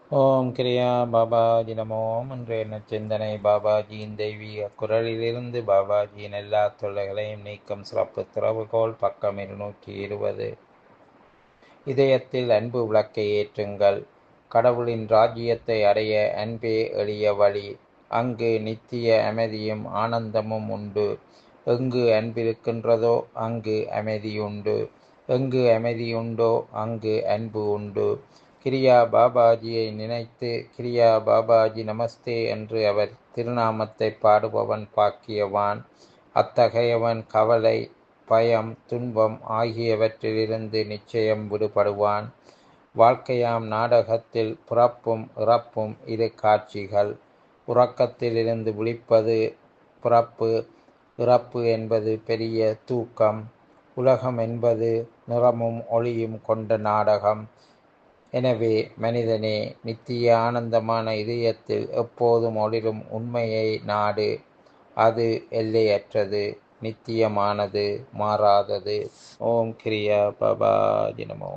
ஓம் கிரியா பாபாஜி நமோம் இன்றைய நச்சிந்தனை பாபாஜியின் தெய்வீக குரலிலிருந்து பாபாஜியின் எல்லா தொல்லைகளையும் நீக்கும் சிறப்பு திறவுகோல் பக்கம் இருநூற்றி இருபது இதயத்தில் அன்பு விளக்கை ஏற்றுங்கள் கடவுளின் ராஜ்யத்தை அடைய அன்பே எளிய வழி அங்கு நித்திய அமைதியும் ஆனந்தமும் உண்டு எங்கு அன்பிருக்கின்றதோ அங்கு அமைதி உண்டு எங்கு அமைதி உண்டோ அங்கு அன்பு உண்டு கிரியா பாபாஜியை நினைத்து கிரியா பாபாஜி நமஸ்தே என்று அவர் திருநாமத்தை பாடுபவன் பாக்கியவான் அத்தகையவன் கவலை பயம் துன்பம் ஆகியவற்றிலிருந்து நிச்சயம் விடுபடுவான் வாழ்க்கையாம் நாடகத்தில் பிறப்பும் இறப்பும் இரு காட்சிகள் உறக்கத்திலிருந்து விழிப்பது பிறப்பு இறப்பு என்பது பெரிய தூக்கம் உலகம் என்பது நிறமும் ஒளியும் கொண்ட நாடகம் எனவே மனிதனே நித்திய ஆனந்தமான இதயத்தில் எப்போதும் ஒளிரும் உண்மையை நாடு அது எல்லையற்றது நித்தியமானது மாறாதது ஓம் கிரியா பாபா நமோ